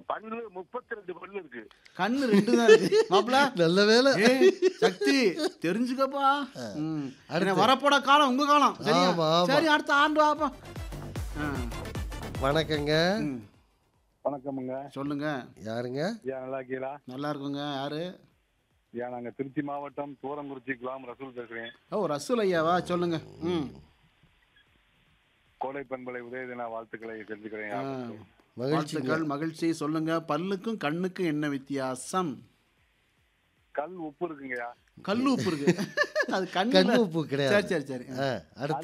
பல்லு முப்பத்தி ரெண்டு பல்லு இருக்கு கண்ணு ரெண்டு தான் இருக்கு மாப்பிள நல்ல வேலை ஏய், சக்தி தெரிஞ்சுக்கப்பா ம். என்ன வரப்போட காலம் உங்க காலம் சரியா ஆமா, ஆமா. சரி அடுத்த ஆண்டு வாப்பா ஆ, வணக்கங்க ம். வணக்கமுங்க சொல்லுங்க யாருங்க ஐயா நல்லா இருக்கீங்களா நல்லா இருக்குங்க யாரு ஐயா நாங்க திருச்சி மாவட்டம் தூரங்குறிச்சி குலாம் ரசூல் பேசுறேன் ஓ ரசூல் ஐயாவா சொல்லுங்க ம் கோடை பண்பலை உதயதின வாழ்த்துக்களை தெரிஞ்சுக்கிறேன் ஆ. மகிழ்ச்சிங்க வாழ்த்துக்கள் மகிழ்ச்சி சொல்லுங்க பல்லுக்கும் கண்ணுக்கும் என்ன வித்தியாசம் கல் உப்பு இருக்குங்கய்யா கல் உப்பு இருக்கு அது கண் கண்ணு உப்பு கிடையாது சரி சரி சரி ஆ, அடுத்து